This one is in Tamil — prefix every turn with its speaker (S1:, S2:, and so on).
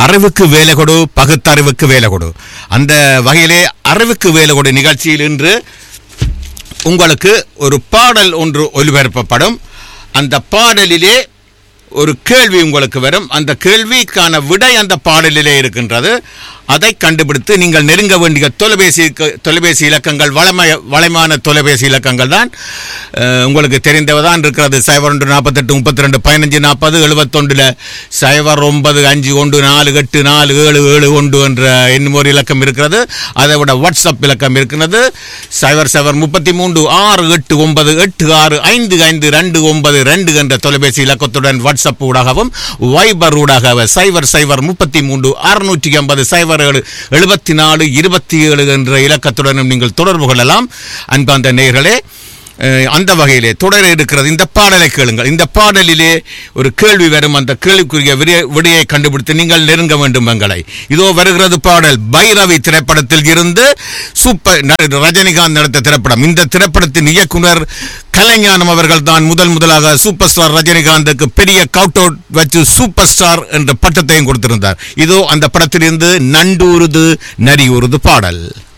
S1: அறிவுக்கு வேலை கொடு பகுத்தறிவுக்கு வேலை கொடு அந்த வகையிலே அறிவுக்கு வேலை கொடு நிகழ்ச்சியில் இன்று உங்களுக்கு ஒரு பாடல் ஒன்று ஒலிபரப்பப்படும் அந்த பாடலிலே ஒரு கேள்வி உங்களுக்கு வரும் அந்த கேள்விக்கான விடை அந்த பாடலிலே இருக்கின்றது அதை கண்டுபிடித்து நீங்கள் நெருங்க வேண்டிய தொலைபேசி தொலைபேசி இலக்கங்கள் வளமை வளமான தொலைபேசி இலக்கங்கள் தான் அஹ், உங்களுக்கு தெரிந்தவதான் இருக்கிறது சைபர் ஒன்று நாற்பத்தெட்டு முப்பத்தி ரெண்டு பதினஞ்சு நாற்பது எழுபத்தொண்டில் சைபர் ஒன்பது அஞ்சு ஒன்று நாலு எட்டு நாலு ஏழு ஏழு ஒன்று என்ற இன்னும் ஒரு இலக்கம் இருக்கிறது அதை விட வாட்ஸ்அப் இலக்கம் இருக்கிறது சைபர் சைபர் முப்பத்தி மூன்று ஆறு எட்டு ஒன்பது எட்டு ஆறு ஐந்து ஐந்து ரெண்டு ஒன்பது ரெண்டு என்ற தொலைபேசி இலக்கத்துடன் வாட்ஸ்அப் ஊடாகவும் வைபர் ஊடாக சைபர் சைபர் முப்பத்தி மூன்று அறுநூற்றி ஐம்பது சைபர் ஏழு எழுபத்தி நாலு இருபத்தி ஏழு என்ற இலக்கத்துடனும் நீங்கள் தொடர்பு கொள்ளலாம் அன்பாந்த நேயர்களே அஹ், அந்த வகையிலே தொடர இருக்கிறது இந்த பாடலை கேளுங்கள் இந்த பாடலிலே ஒரு கேள்வி வரும் அந்த கேள்விக்குரிய விடை- விடையை கண்டுபிடித்து நீங்கள் நெருங்க வேண்டும் எங்களை இதோ வருகிறது பாடல் பைரவி திரைப்படத்தில் இருந்து சூப்பர் ந- ரஜினிகாந்த் நடித்த திரைப்படம் இந்த திரைப்படத்தின் இயக்குனர் கலைஞானம் அவர்கள் தான் முதல் முதலாக சூப்பர் ஸ்டார் ரஜினிகாந்துக்கு பெரிய கவுட் அவுட் வச்சு சூப்பர் ஸ்டார் என்ற பட்டத்தையும் கொடுத்திருந்தார் இதோ அந்த படத்திலிருந்து நண்டூருது நரியூருது பாடல்